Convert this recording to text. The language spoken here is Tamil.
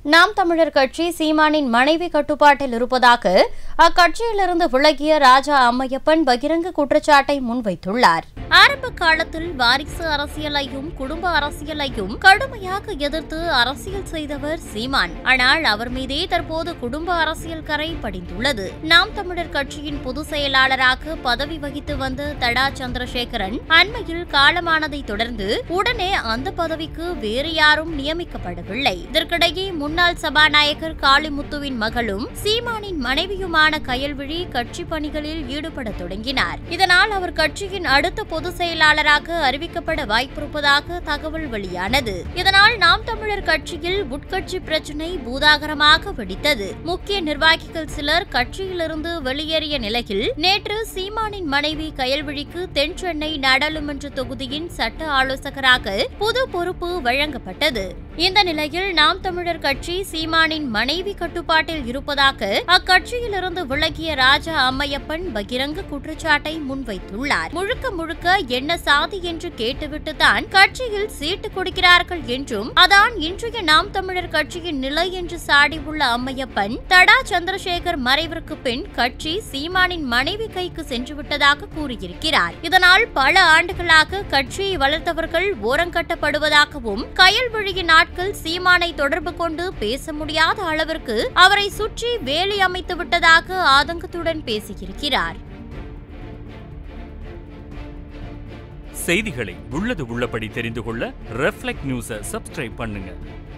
நாம் தமிழர் கட்சி சீமானின் மனைவி கட்டுப்பாட்டில் இருப்பதாக அக்கட்சியிலிருந்து விலகிய ராஜா அம்மையப்பன் பகிரங்க குற்றச்சாட்டை முன்வைத்துள்ளார் ஆரம்ப காலத்தில் வாரிசு அரசியலையும் குடும்ப அரசியலையும் கடுமையாக எதிர்த்து அரசியல் செய்தவர் சீமான் ஆனால் அவர் மீதே தற்போது குடும்ப அரசியல் கரை படிந்துள்ளது நாம் தமிழர் கட்சியின் பொதுச் செயலாளராக பதவி வகித்து வந்த தடா சந்திரசேகரன் அண்மையில் காலமானதை தொடர்ந்து உடனே அந்த பதவிக்கு வேறு யாரும் நியமிக்கப்படவில்லை இதற்கிடையே முன்னாள் சபாநாயகர் காளிமுத்துவின் மகளும் சீமானின் மனைவியுமான கயல்விழி கட்சி பணிகளில் ஈடுபட தொடங்கினார் இதனால் அவர் கட்சியின் அடுத்த பொதுச் செயலாளராக அறிவிக்கப்பட வாய்ப்பிருப்பதாக தகவல் வெளியானது இதனால் நாம் தமிழர் கட்சியில் உட்கட்சி பிரச்சினை பூதாகரமாக வெடித்தது முக்கிய நிர்வாகிகள் சிலர் கட்சியிலிருந்து வெளியேறிய நிலையில் நேற்று சீமானின் மனைவி கயல்விழிக்கு தென் சென்னை நாடாளுமன்ற தொகுதியின் சட்ட ஆலோசகராக புது பொறுப்பு வழங்கப்பட்டது இந்த நிலையில் நாம் தமிழர் கட்சி சீமானின் மனைவி கட்டுப்பாட்டில் இருப்பதாக அக்கட்சியிலிருந்து விலகிய ராஜா அம்மையப்பன் பகிரங்க குற்றச்சாட்டை முன்வைத்துள்ளார் முழுக்க முழுக்க என்ன சாதி என்று கேட்டுவிட்டு தான் கட்சியில் சீட்டு கொடுக்கிறார்கள் என்றும் அதான் இன்றைய நாம் தமிழர் கட்சியின் நிலை என்று சாடியுள்ள அம்மையப்பன் தடா சந்திரசேகர் மறைவிற்கு பின் கட்சி சீமானின் மனைவி கைக்கு சென்றுவிட்டதாக கூறியிருக்கிறார் இதனால் பல ஆண்டுகளாக கட்சியை வளர்த்தவர்கள் ஓரங்கட்டப்படுவதாகவும் கயல்வழியின் நாட்கள் சீமானை தொடர்பு கொண்டு பேச முடியாத அளவிற்கு அவரை சுற்றி வேலி அமைத்து விட்டதாக ஆதங்கத்துடன் பேசியிருக்கிறார் செய்திகளை உள்ளது உள்ளபடி தெரிந்து கொள்ள ரெஃப்ளெக்ட் நியூஸை சப்ஸ்கிரைப் பண்ணுங்க